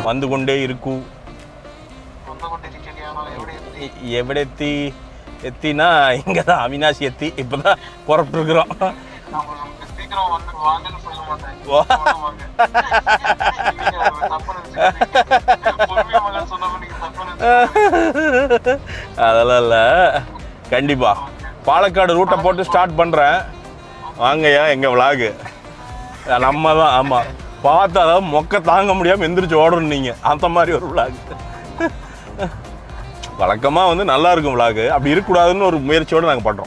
வந்து கொண்டே இருக்கு വന്നുകൊണ്ടിരിക്കുകയാണോ എവിടെ എത്തി எ- எവിടെ எத்தி எத்தினா இங்கே தான் அவினாசி எத்தி இப்போ தான் புறப்பட்டுருக்குறோம் நம்ம சீக்கிரம் வந்து வாங்கன்னு சொல்ல மாட்டேன் வா. வாங்க. நீங்க தப்பா நினைச்சுக்காதீங்க. பொறுமையா வாங்கன்னு சொன்னப்ப நீங்க தப்பா நினைச்சுக்காதீங்க. அதெல்லாம் இல்லை கண்டிப்பா பாலக்காடு ரூட்டை போட்டு ஸ்டார்ட் பண்ணுறேன் வாங்கய்யா எங்கள் விலாகு நம்ம தான் ஆமாம் பார்த்து அதாவது மொக்க தாங்க முடியாமல் எந்திரிச்சு ஓடணும் நீங்கள் அந்த மாதிரி ஒரு விலாகு வழக்கமாக வந்து நல்லா இருக்கும் விலாகு அப்படி இருக்கக்கூடாதுன்னு ஒரு முயற்சியோடு நாங்கள் பண்ணுறோம்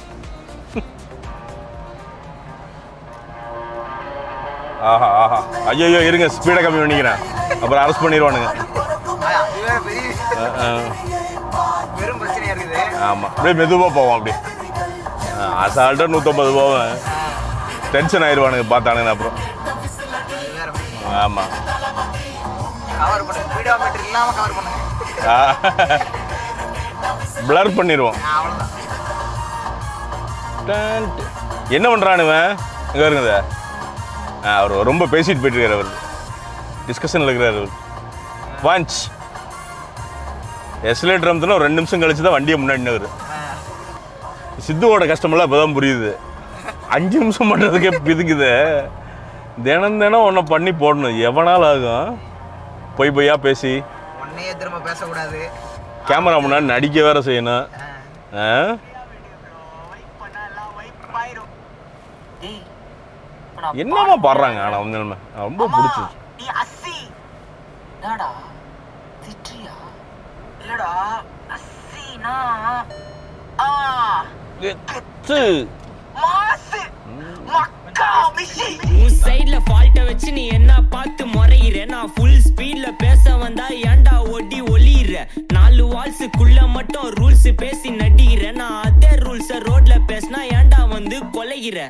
ஆஹா ஆஹா ஐயோ இருங்க ஸ்பீடை கம்மி பண்ணிக்கிறேன் அப்புறம் அரெஸ்ட் பண்ணிடுவானுங்க அது வேற பெரிய அஹ், அஹ். பெரும் பிரச்சனையா இருக்குது ஆமாம் அப்படியே மெதுவாக போவோம் அப்படி அசால்ட்டாக நூற்றம்பது போவேன் டென்ஷன் ஆயிடுவானுங்க பார்த்தானுங்க அப்புறம் அது வேற ஆமாம் கவர் பண்ணுங்க வீடியோ மீட்டர் இல்லாம கவர் பண்ணுங்க பிளர் பண்ணிடுவோம் ஆ, அவ்வளவுதான் டன்ட். என்ன பண்ணுறானுவன் இங்கே இருங்க ஆ அவர் ரொம்ப பேசிட்டு போயிட்டு இருக்காரு அவர் டிஸ்கஷனில் இருக்கிறார் அவர் வாஞ்ச் எஸ்லேட்டர் அமுத்துனா ஒரு ரெண்டு நிமிஷம் கழிச்சு தான் வண்டியை முன்னாடி நகரு சித்துவோட கஷ்டமெல்லாம் இப்போ தான் புரியுது அஞ்சு நிமிஷம் பண்ணுறதுக்கே பிதுக்குது தினம் தினம் ஒன்றை பண்ணி போடணும் எவனால் ஆகும் பொய் பொய்யா பேசி உன்னையே திரும்ப பேசக்கூடாது கேமரா முன்னாடி நடிக்க வேற செய்யணும் ஆ. ஆ? ஏய், இப்ப நான் என்னமா பாடுறாங்க ஆனால் வந்து நம்ம ரொம்ப பிடிச்சி நீ அஸ்ஸி என்னடா திட்டுறியா இல்லடா அஸ்ஸினா ஆ மாசு மக்கா மிஷி உன் சைடுல ஃபால்ட்ட வச்சு நீ என்ன பார்த்து முறையிற நான் ஃபுல் ஸ்பீட்ல பேச வந்தா ஏன்டா ஒடி ஒளியிற நாலு வால்ஸுக்குள்ள மட்டும் ரூல்ஸ் பேசி நடிகிற நான் அதே ரூல்ஸ ரோட்ல பேசினா ஏன்டா வந்து கொலைகிற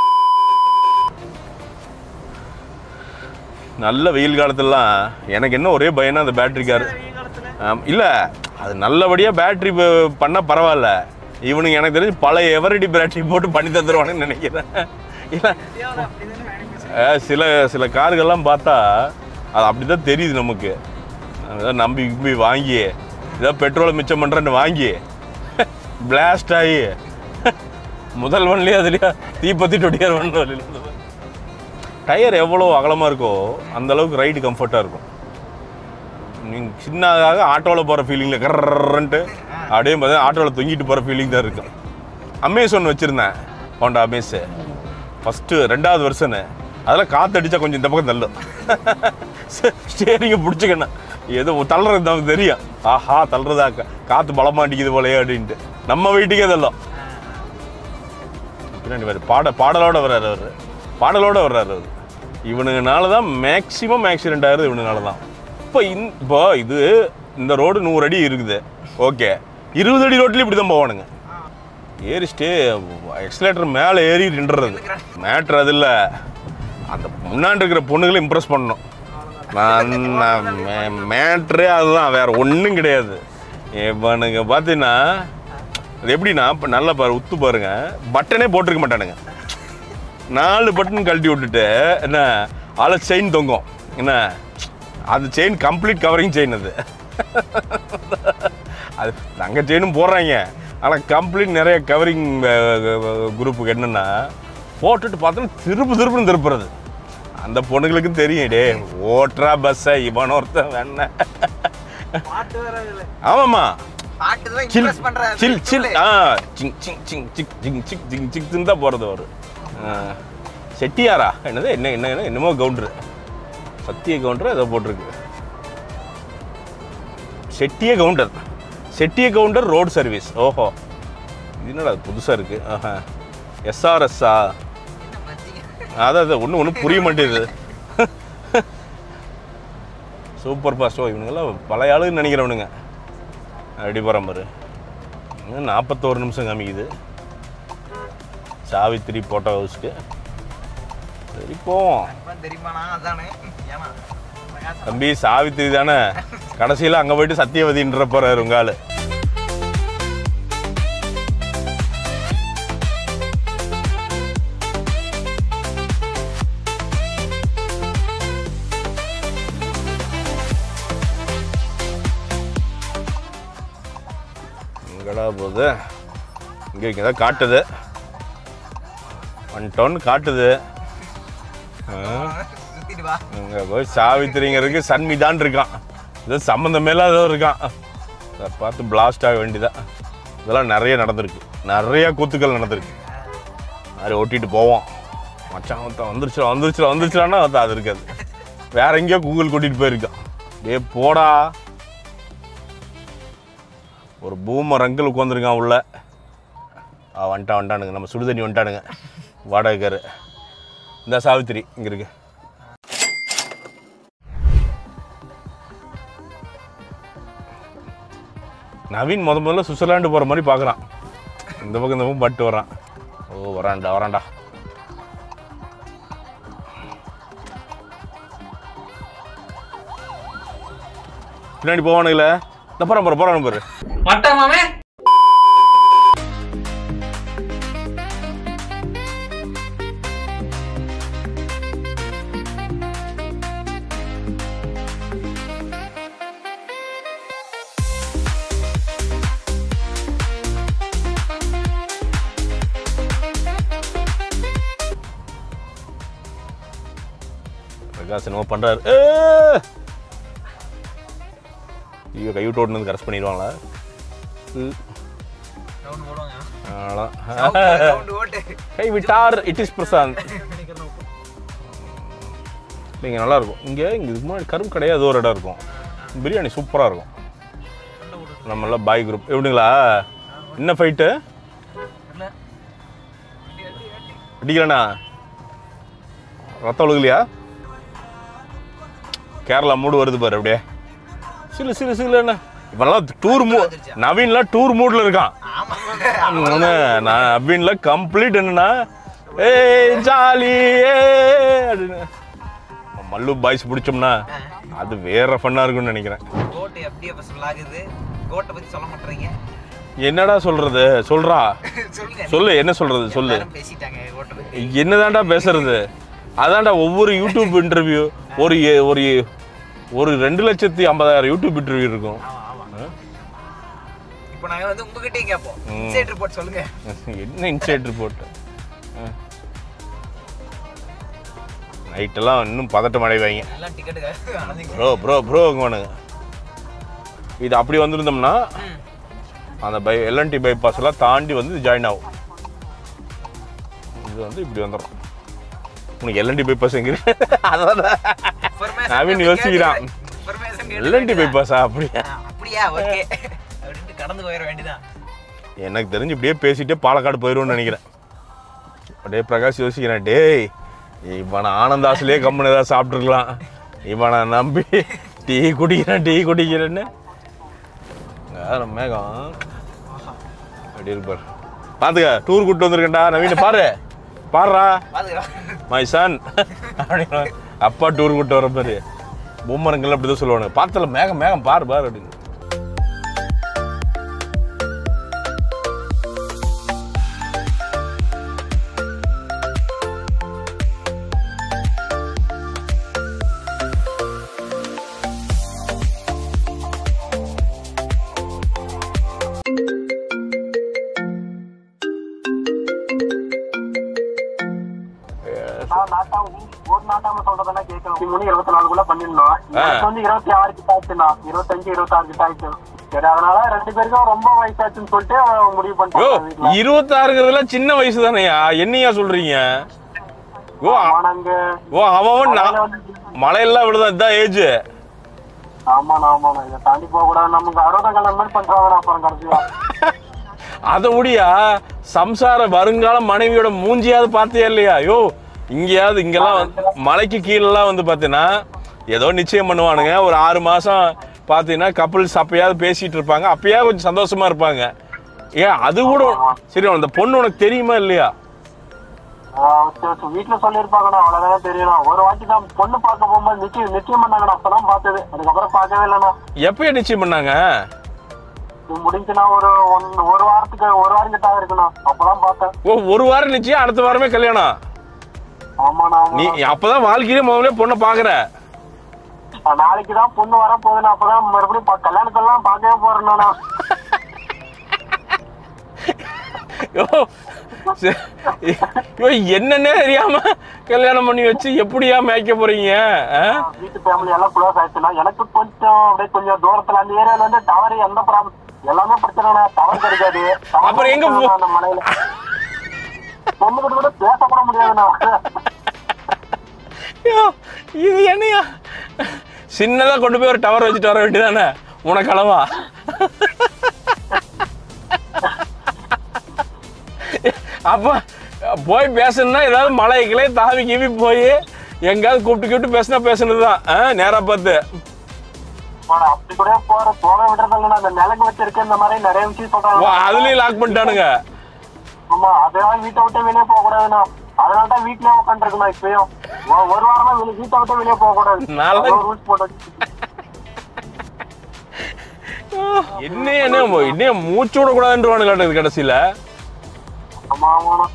நல்ல வெயில் காலத்துலலாம் எனக்கு என்ன ஒரே பயம்னா அந்த பேட்டரி கார் இல்லை அது நல்லபடியாக பேட்டரி பண்ண பரவாயில்ல இவனுங்க எனக்கு தெரிஞ்சு பழைய எவரடி பேட்டரி போட்டு பண்ணி தந்துருவானுன்னு நினைக்கிறேன் இல்லை அஹ் சில சில கார்கள்லாம் பார்த்தா அது அப்படி தான் தெரியுது நமக்கு அதான் நம்பி கிம்பி வாங்கி ஏதோ பெட்ரோலை மிச்சம் பண்ணுறேன்னு வாங்கி பிளாஸ்ட் ஆகி முதல் ஒன்லேயே அதுலேயே தீப்பத்தி டொட்டியார் ஒன்று வழியில் டயர் எவ்வளோ அகலமாக இருக்கோ அந்த அளவுக்கு ரைடு கம்ஃபர்ட்டாக இருக்கும் நீங்கள் சின்னதாக ஆட்டோவில் போகிற ஃபீலிங்கில் கர்றன்ட்டு அப்படியே பார்த்தா ஆட்டோவில் தொங்கிட்டு போகிற ஃபீலிங் தான் இருக்கும் அமேஸ் ஒன்று வச்சுருந்தேன் ஹோண்டா அமேஸு ஃபஸ்ட்டு ரெண்டாவது வருஷன்னு அதெல்லாம் காற்று அடித்தா கொஞ்சம் இந்த பக்கம் தள்ளும் ஸ்டேரிங்கை பிடிச்சிக்கணும் ஏதோ தள்ளுறது நமக்கு தெரியும் ஆஹா தள்ளுறதா கா- காற்று பலமாக அடிக்குது போலயே அப்படின்ட்டு நம்ம வீட்டுக்கே தள்ளும் பின்னாடி வர பாட பாடலோட வர்றாரு அவர் பாடலோட வர்றாரு அவர் இவனுங்கனால தான் மேக்ஸிமம் ஆக்சிடென்ட் ஆகுறது இவனுங்கனால தான் இப்போ இந் இப்போ இது இந்த ரோடு நூறு அடி இருக்குது ஓகே இருபது அடி ரோட்லேயும் இப்படி தான் போவானுங்க ஏறிச்சிட்டு எக்ஸலேட்டர் மேலே ஏறி நின்றுறது மேட்ரு அது இல்லை அந்த முன்னாடி இருக்கிற பொண்ணுகளை இம்ப்ரெஸ் பண்ணணும் நான் மேட்ரே அதுதான் வேற ஒன்றும் கிடையாது இவனுங்க பார்த்தீங்கன்னா அது எப்படின்னா இப்போ நல்லா பாரு உத்து பாருங்க பட்டனே போட்டிருக்க மாட்டானுங்க நாலு பட்டன் கழட்டி விட்டுட்டு என்ன ஆள செயின் தொங்கும் என்ன அது செயின் கம்ப்ளீட் கவரிங் செயின் அது அது தங்க செயினும் போடுறாங்க ஆனால் கம்ப்ளீட் நிறைய கவரிங் குரூப்புக்கு என்னென்னா போட்டுட்டு பார்த்தோன்னா திருப்பு திருப்புன்னு திருப்புறது அந்த பொண்ணுங்களுக்கும் தெரியும் டே ஓட்டுறா பஸ்ஸை இவன் ஒருத்தன் வேண பாட்டு வேற இல்ல ஆமாம்மா பாட்டு தான் சில் இம்ப்ரெஸ் பண்ற சில் சில் ஆ சிங் சிங் சிங் சிக் ஜிங் சிக் ஜிங் சிக்னு தான் போகிறது அவர் செட்டியாரா என்னது என்ன என்ன என்ன- என்னமோ கவுண்டரு சத்திய கவுண்டர் ஏதோ போட்டிருக்கு செட்டிய கவுண்டர் செட்டிய கவுண்டர் ரோடு சர்வீஸ் ஓஹோ இது என்னடா புதுசாக இருக்குது ஆஹா எஸ்ஆர்எஸ்ஸா அதான் அதான் ஒன்றும் ஒன்றும் புரிய மாட்டேங்குது சூப்பர் ஃபாஸ்ட் ஓ இவனுங்கெல்லாம் பழைய ஆளுன்னு நினைக்கிறவனுங்க அப்படி போகிறேன் பாரு இன்னும் நாற்பத்தோரு நிமிஷம் காமிக்குது சாவித்திரி போட்டோ ஹவுஸ்க்கு சரி போவோம் தெரியுமாண்ணா அதானே ஏன்னா தம்பி சாவித்திரி தானே கடைசியில் அங்கே போயிட்டு சத்தியவதின்ற போகிறாரு உங்க ஆளு போகுது இங்கே இங்கே தான் காட்டுது ஒன் டவுன் காட்டுது சுத்திட்டு வா இங்கே போய் சாவித்திரிங்கிறதுக்கு சன்மிதான் இருக்கான் இது சம்மந்தமே இல்லாத இருக்கான் அதை பார்த்து பிளாஸ்ட் ஆக வேண்டியதான் இதெல்லாம் நிறைய நடந்திருக்கு நிறைய கூத்துக்கள் நடந்திருக்கு மாதிரி ஓட்டிட்டு போவோம் மச்சான் ஒருத்தன் வந்துருச்சுடா வந்துருச்சுடா வந்துருச்சுடான்னா அது அது இருக்காது வேற எங்கேயோ கூகுள் கூட்டிட்டு போயிருக்கான் டே போடா ஒரு பூமர் அங்கிள் உட்காந்துருக்கான் உள்ள ஆ வந்துட்டான் வந்துட்டானுங்க நம்ம சுடுதண்ணி வந்துட்டானுங்க வாடகைக்காரு இந்த சாவித்திரி இங்கே இருக்கு நவீன் முத முதல்ல சுவிட்சர்லாண்டு போகிற மாதிரி பார்க்குறான் இந்த பக்கம் இந்த பக்கம் பட்டு வரான் ஓ வரான்டா வரான்டா பின்னாடி போவானுங்களே இந்த போகிறான் பாரு போகிறான் பாரு மட்டமாமே பிரகாஷ் என்னமோ பண்ணுறாரு ஐயோ கை விட்டு ஓட்டுனது கரெக்ட் பண்ணிடுவாங்களா ரவுண்ட் போடுவாங்க அவ்வளோதான் ரவுண்ட் ஓட்டு கை விட்டார் இட் இஸ் பிரசாந்த் இங்கே நல்லா இருக்கும் இங்கே இங்கே இதுக்கு முன்னாடி கரும்பு கிடையாது ஒரு இடம் இருக்கும் பிரியாணி சூப்பராக இருக்கும் நம்மளாம் பாய் குரூப் எப்படிங்களா என்ன ஃபைட்டு அடிக்கலண்ணா ரத்தம் ஒழுகலையா கேரளா மூடு வருது பாரு அப்படியே சிலு சிலு சிலுண்ணா இவெல்லாம் டூர் மூ நவீன்லாம் டூர் மூடில் இருக்கான் ஆமா நான் அப்படின்ல கம்ப்ளீட் என்னன்னா ஏ ஜாலி ஏ அப்படின்னு மல்லு பாய்ஸ் பிடிச்சோம்னா அது வேற ஃபன்னா இருக்கும்னு நினைக்கிறேன் கோட்டு எப்படி அப்ப சொல்லாகுது கோட்டை பத்தி சொல்ல மாட்டீங்க என்னடா சொல்றது சொல்றா சொல்லுங்க சொல்லு என்ன சொல்றது சொல்லு எல்லாரும் பேசிட்டாங்க கோட்டை பத்தி என்னதான்டா பேசுறது அதான்டா ஒவ்வொரு யூடியூப் இன்டர்வியூ ஒரு எ- ஒரு எ- ஒரு ரெண்டு லட்சத்தி ஐம்பதாயிரம் யூடியூப் இன்டர்வியூ இருக்கும் ஆமா ஆமா இப்போ நாங்க வந்து உங்ககிட்டயும் கேட்போம் இன்சைட் ரிப்போர்ட் சொல்லுங்க என்ன இன்சைட் ரிப்போர்ட் நைட்டெல்லாம் இன்னும் பதட்டம் அடைவாங்க எல்லாம் டிக்கெட்டு அணைஞ்சிங்க ப்ரோ ப்ரோ ப்ரோ வானுங்க இது அப்படி வந்திருந்தோம்னா அந்த பை எல்என்டி பைபாஸ் எல்லாம் தாண்டி வந்து ஜாயின் ஆகும் இது வந்து இப்படி வந்துடும் உனக்கு எல்என்டி பைபாஸ் எங்க இருக்கு அதான் நவீன் யோசிக்கிறான் எல்என்டி பைபாஸா அப்படியா அப்படியா ஓகே அப்படின்ட்டு கடந்து போயிட வேண்டியதான் எனக்கு தெரிஞ்சு இப்படியே பேசிட்டே பாலக்காடு போயிடும்னு நினைக்கிறேன் அப்படியே பிரகாஷ் யோசிக்கிறேன் டேய் இவனை ஆனந்தாசிலே கம்முன்னு ஏதாவது சாப்பிட்ருக்கலாம் இவனை நம்பி டீ குடிக்கிறேன் டீ குடிக்கிறேன்னு வேற மேகம் அப்படி இருப்பார் பார்த்துக்க டூர் கூட்டு வந்திருக்கேன்டா நவீன பாரு பாருடா பாத்துக்கலாம் மை சன் அப்படின்னு அப்பா டூர் கூட்டு வர பாரு பொம்மரங்கள் அப்படி தான் சொல்லுவானு பார்த்தல மேகம் மேகம் பாரு பாரு அப்படின்னு நான் நாட்டாம ஒரு நாட்டாம சொல்றதுன்னா கேட்கணும் மூணு இருபத்தி நாலுக்குள்ள பண்ணிருந்தோம் எனக்கு வந்து இருபத்தி ஆறு கிட்ட ஆச்சுண்ணா இருபத்தஞ்சு இருபத்தாறு கிட்ட ஆயிடுச்சு சரி அதனால ரெண்டு பேருக்கும் ரொம்ப வயசாச்சுன்னு சொல்லிட்டு அவன் முடிவு ஓ பண்ணிட்டாங்க வீட்டுல. இருபத்தாறுங்கிறதுலாம் சின்ன வயசு தானேயா என்னையா சொல்றீங்க ஓ அ- ஆமா, நாங்க ஓ அவன் நான் மலையில வந்து- மழையெல்லாம் விழுதான் இதுதான் ஏஜ் ஆமாண்ணா ஆமாண்ணா இதை தாண்டி போக கூடாது நமக்கு அறுபதாம் கல்யாணம் மாதிரி பண்றாங்கண்ணா அப்புறம் கடைசியா அதை முடியா சம்சார வருங்கால மனைவியோட மூஞ்சியாவது பார்த்தியா இல்லையா யோ இங்கேயாவது இங்கெல்லாம் வந்து- மலைக்கு கீழெல்லாம் வந்து பார்த்தீங்கன்னா ஏதோ நிச்சயம் பண்ணுவானுங்க ஒரு ஆறு மாசம் பார்த்தீங்கன்னா கப்புள்ஸ் அப்பயாவது பேசிட்டு இருப்பாங்க அப்பயாவது கொஞ்சம் சந்தோஷமா இருப்பாங்க ஏன் அது கூட சரி அந்த பொண்ணு உனக்கு தெரியுமா இல்லையா ஆஹ் சரி, சரி, வீட்டுல சொல்லியிருப்பாங்கண்ணா அவ்வளவுதான் தெரியணும் ஒரு வாட்டி தான் பொண்ணு பார்க்க போகும்போது நிச்சயம் நிச்சயம் பண்ணாங்கண்ணா அப்பதான் பார்த்தது அதுக்கப்புறம் பார்க்கவே இல்லைண்ணா எப்போ நிச்சயம் பண்ணாங்க இது முடிஞ்சுனா ஒரு ஒன் ஒரு வாரத்துக்கு ஒரு வாரம் கிட்ட இருக்குண்ணா அப்பதான் பார்த்தேன் ஓ ஒரு வாரம் நிச்சயம் அடுத்த வாரமே கல்யாணம் ஆமாண்ணா நீ ஆமாண்ணா அப்பதான் வாழ்க்கையிலே முதல்ல பொண்ணை பாக்குற நாளைக்கு தான் பொண்ணு வர போகுதுண்ணா அப்பதான் மறுபடியும் பா- கல்யாணத்தெல்லாம் பார்க்கவே போறேண்ணா யோ, சே- யோ, என்னன்னே தெரியாம கல்யாணம் பண்ணி வச்சு எப்படியா மேய்க்க போறீங்க ஆ? வீட்டு ஃபேமிலி எல்லாம் க்ளோஸ் ஆயிடுச்சுன்னா எனக்கு கொஞ்சம் அப்படியே கொஞ்சம் தூரத்துல அந்த ஏரியால வந்து டவர் எந்த ப்ராப்ளம் எல்லாமே பிரச்சனை டவர் கிடைக்காது tower அப்புறம் எங்க போ- அந்த மலையில பொண்ணுகிட்ட கூட பேசக்கூட முடியாதுண்ணா யோ, இது என்னையா சின்னதா கொண்டு போய் ஒரு டவர் வச்சுட்டு வர வேண்டியதானே உனக்கு அளவா அப்ப போய் பேசணும்னா ஏதாவது மலை கிளை தாவி கீவி போய் எங்காவது கூப்பிட்டு கூப்பிட்டு பேசினா பேசுனதுதான் ஆ, நேரா பார்த்து ஆனா, அப்படி கூட போற போக விடுறது இல்லைண்ணா அந்த நிலங்கு வச்சிருக்க இந்த மாதிரி நிறைய விஷயம் ஓ, சொல்றாங்க அதுலயும் லாக் பண்ணிட்டானுங்க ஆமா அதெல்லாம் வீட்டை விட்டு வெளியே போக கூடாதுண்ணா அதனால தான் வீட்லயே உட்காந்துருக்கணும் இப்பயும் ஒ- ஒரு வாரமா வெளிய- வீட்டை விட்டு வெளியே போக கூடாது நாளைக்கு- ரூல்ஸ் போட்டு வச்சு- என்ன என்ன என்ன மூச்சு விடக்கூடாதுன்றவானுங்க கடைசியில ஆமா ஆமாண்ணா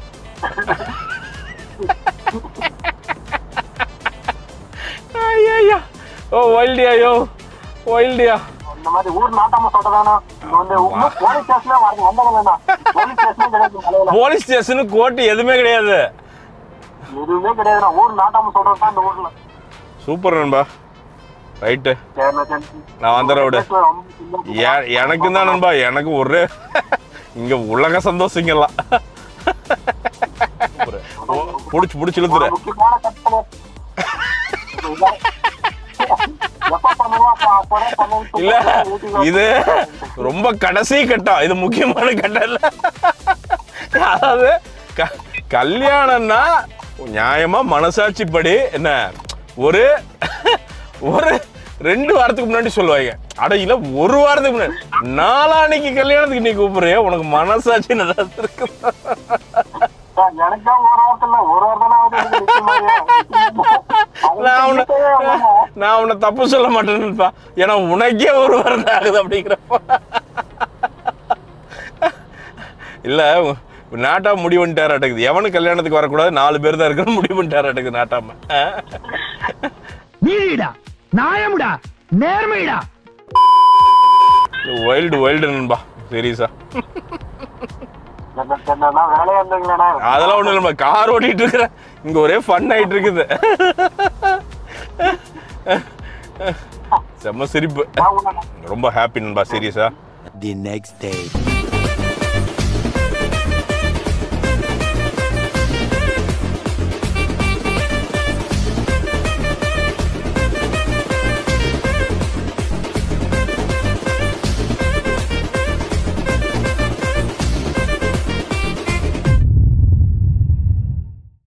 ஐயா ஓ வைல்டியா யோ வைல்டியா இந்த மாதிரி ஊர் நாட்டாம சொல்றதானா இது வந்து இன்னும் போலீஸ் ஸ்டேஷனே வரது வந்ததில்லண்ணா போலீஸ் ஸ்டேஷனே கிடையாது மலையில போலீஸ் ஸ்டேஷனு கோர்ட்டு எதுவுமே கிடையாது எதுவுமே கிடையாதுண்ணா ஊர் நாட்டாம சொல்றது தான் இந்த ஊர்ல சூப்பர் நண்பா ரைட்டு சரிண்ணா சரி நான் வந்துடுறேன் விடு ரொம்ப சின்ன- எனக்கு தான் நண்பா எனக்கு ஒரு இங்க உலக சந்தோஷங்கள்லாம் புடிச்சு புடிச்சு இழுத்துற ஒரு முக்கியமான கட்டளை எப்ப பண்ணுவோம் அப்ப அப்பதான் பண்ணுவோம் இல்ல இது ரொம்ப கடைசி கட்டம் இது முக்கியமான கட்டம் இல்ல அதாவது க- கல்யாணம்னா நியாயமா மனசாட்சிப்படி என்ன ஒரு ஒரு ரெண்டு வாரத்துக்கு முன்னாடி சொல்லுவாங்க அட இல்ல ஒரு வாரத்துக்கு முன்னாடி நாளான்னைக்கு கல்யாணத்துக்கு நீ கூப்பிடுறிய உனக்கு மனசாட்சி நல்லா இருக்கு எனக்கு தான் ஒரு வாரத்துல ஒரு வாரம் தானே ஆகுது எனக்கு நிச்சயமாவே. நான் உன்னை அதுக்கு நிச்சயமே நான் உன்னை தப்பு சொல்ல மாட்டேன்னுப்பா ஏன்னா உனக்கே ஒரு வாரம் தான் ஆகுது அப்படிங்கிறப்ப இல்ல நாட்டா முடிவு பண்ணிட்டாராட்டுக்குது எவனும் கல்யாணத்துக்கு வரக்கூடாது நாலு பேர் தான் இருக்கணும் முடிவு பண்ணிட்டாராட்டுக்குது நாட்டாம ஆ? நீதிடா நியாயம்டா நேர்மைடா வைல்டு வைல்டு நண்பா சீரியஸா என்ன- என்னன்னா வேலையா இருந்தீங்களேண்ணா அதெல்லாம் ஒண்ணு இல்ல கார் ஓட்டிட்டு இருக்கிறேன் இங்க ஒரே ஃபன் ஆயிட்டு இருக்குது செம்ம சிரிப்பு நான் உன்னை ரொம்ப ஹாப்பி நண்பா சீரியஸா The next day.